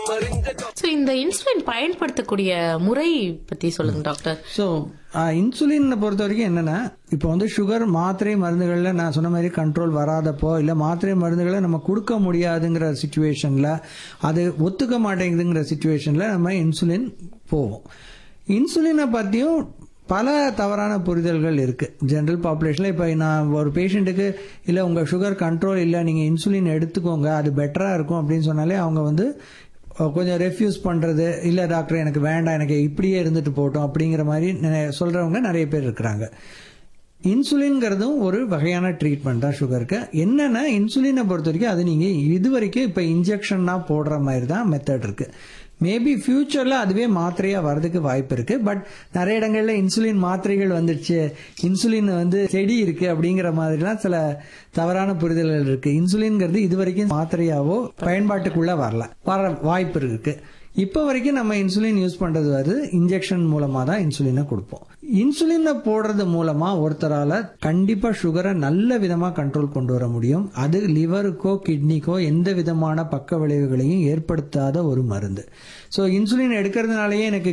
so இந்த insulin பயன்படுத்தக்கூடிய முறை பத்தி சொல்லுங்க டாக்டர் ஸோ இன்சுலினை பொறுத்த வரைக்கும் என்னன்னா இப்போ வந்து சுகர் மாத்திரை மருந்துகளில் நான் சொன்ன மாதிரி கண்ட்ரோல் வராதப்போ இல்லை மாத்திரை மருந்துகளை நம்ம கொடுக்க முடியாதுங்கிற சுச்சுவேஷனில் அது ஒத்துக்க மாட்டேங்குதுங்கிற சுச்சுவேஷனில் நம்ம இன்சுலின் போவோம் இன்சுலினை பற்றியும் பல தவறான புரிதல்கள் இருக்கு ஜென்ரல் பாப்புலேஷன்ல இப்போ நான் ஒரு பேஷண்ட்டுக்கு இல்லை உங்க சுகர் கண்ட்ரோல் இல்லை நீங்க இன்சுலின் எடுத்துக்கோங்க அது பெட்டரா இருக்கும் அப்படின்னு சொன்னாலே அவங்க வந்து அஹ், கொஞ்சம் ரெஃப்யூஸ் பண்றது இல்ல டாக்டர் எனக்கு வேண்டாம் எனக்கு இப்படியே இருந்துட்டு போட்டோம் அப்படிங்கிற மாதிரி நெ- சொல்றவங்க நிறைய பேர் இருக்கிறாங்க இன்சுலின்ங்கிறதும் ஒரு வகையான ட்ரீட்மெண்ட் தான் சுகருக்கு என்னன்னா இன்சுலினை பொறுத்த வரைக்கும் அது நீங்க இது வரைக்கும் இப்ப இன்ஜெக்ஷன்னா போடுற மாதிரி தான் மெத்தட் இருக்கு மேபி ஃபியூச்சர்ல அதுவே மாத்திரையா வர்றதுக்கு வாய்ப்பு இருக்கு பட் நிறைய இடங்கள்ல இன்சுலின் மாத்திரைகள் வந்துடுச்சு இன்சுலின் வந்து செடி இருக்கு அப்படிங்கிற மாதிரிலாம் சில தவறான புரிதல்கள் இருக்கு இன்சுலின்ங்கிறது இது வரைக்கும் மாத்திரையாவோ பயன்பாட்டுக்குள்ள வரல வர வாய்ப்பு இருக்கு இப்போ வரைக்கும் நம்ம இன்சுலின் யூஸ் பண்றது வந்து இன்ஜெக்ஷன் மூலமா தான் இன்சுலினை கொடுப்போம் இன்சுலினை போடுறது மூலமா ஒருத்தரால கண்டிப்பா சுகரை நல்ல விதமா கண்ட்ரோல் கொண்டு வர முடியும் அது லிவருக்கோ கிட்னிக்கோ எந்த விதமான பக்க விளைவுகளையும் ஏற்படுத்தாத ஒரு மருந்து ஸோ இன்சுலின் எடுக்கிறதுனாலயே எனக்கு